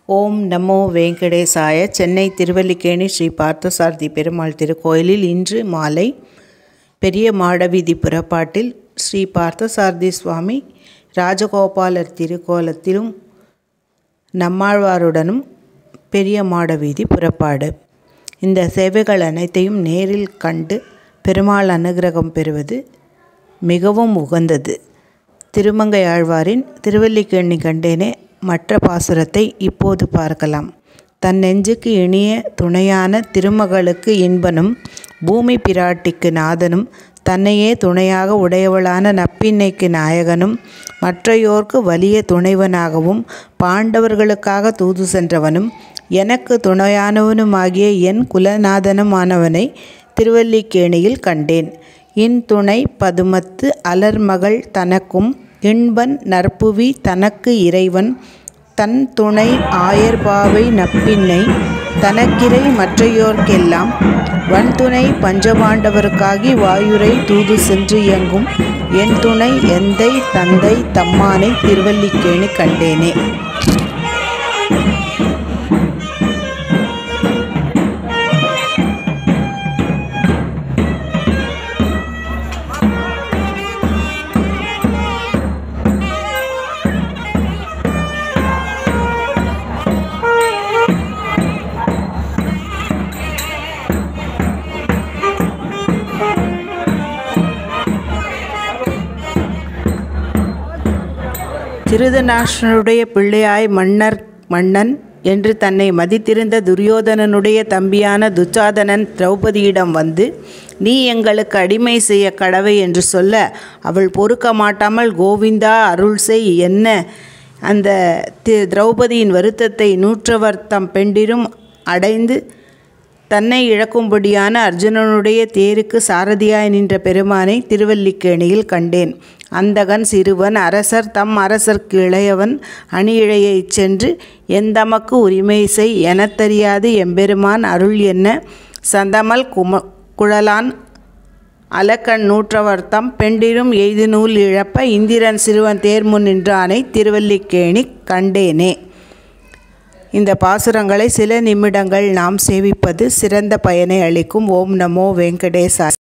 ஓம் நமோ வெங்கடேசாய சென்னை திருவல்லிக்கேணி ஸ்ரீ பார்த்தசாரதி பெருமாள் திருக்கோயிலில் இன்று மாலை பெரிய மாடவீதி புறப்பாட்டில் ஸ்ரீ பார்த்தசாரதி சுவாமி ராஜகோபாலர் திருக்கோலத்திலும் நம்மாழ்வாருடனும் பெரிய மாடவீதி புறப்பாடு இந்த சேவைகள் அனைத்தையும் நேரில் கண்டு பெருமாள் அனுகிரகம் பெறுவது மிகவும் உகந்தது திருமங்கை ஆழ்வாரின் திருவல்லிக்கேணி கண்டேனே மற்ற பாசுரத்தை இப்போது பார்க்கலாம் தன் நெஞ்சுக்கு இனிய துணையான திருமகளுக்கு இன்பனும் பூமி பிராட்டிக்கு நாதனும் தன்னையே துணையாக உடையவளான நப்பின்னைக்கு நாயகனும் மற்றையோர்க்கு வலிய துணைவனாகவும் பாண்டவர்களுக்காக தூது சென்றவனும் எனக்கு துணையானவனுமாகிய என் குலநாதனுமானவனை திருவல்லிக்கேணியில் கண்டேன் இன் துணை பதுமத்து அலர்மகள் தனக்கும் இன்பன் நற்புவி தனக்கு இறைவன் தன் துணை ஆயர்பாவை நப்பின்னை தனக்கிரை மற்றையோர்க்கெல்லாம் வன்துணை பஞ்சபாண்டவருக்காகி வாயுரை தூது சென்று இயங்கும் என் துணை எந்தை தந்தை தம்மானை திருவல்லிக்கேணி கண்டேனே திருதராஷ்டிரனுடைய பிள்ளையாய் மன்னர் மன்னன் என்று தன்னை மதித்திருந்த துரியோதனனுடைய தம்பியான துச்சாதனன் திரௌபதியிடம் வந்து நீ எங்களுக்கு அடிமை செய்ய கடவை என்று சொல்ல அவள் பொறுக்க மாட்டாமல் கோவிந்தா அருள் செய் என்ன அந்த தி திரௌபதியின் வருத்தத்தை நூற்றவர் தம் பெண்டிரும் அடைந்து தன்னை இழக்கும்படியான அர்ஜுனனுடைய தேருக்கு சாரதியாய் நின்ற பெருமானை திருவல்லிக்கேணியில் கண்டேன் அந்தகன் சிறுவன் அரசர் தம் அரசர்க்கு இளையவன் அணி இழையைச் சென்று எந்தமக்கு உரிமை செய் எனத்தறியாது எம்பெருமான் அருள் என்ன சந்தமல் கும குழலான் அலக்கண் நூற்றவர்த்தம் பெண்டிரும் எய்து நூல் இழப்ப இந்திரன் சிறுவன் தேர்முன் நின்றானை திருவல்லிக்கேணி கண்டேனே இந்த பாசுரங்களை சில நிமிடங்கள் நாம் சேவிப்பது சிறந்த பயனை அளிக்கும் ஓம் நமோ வெங்கடேசா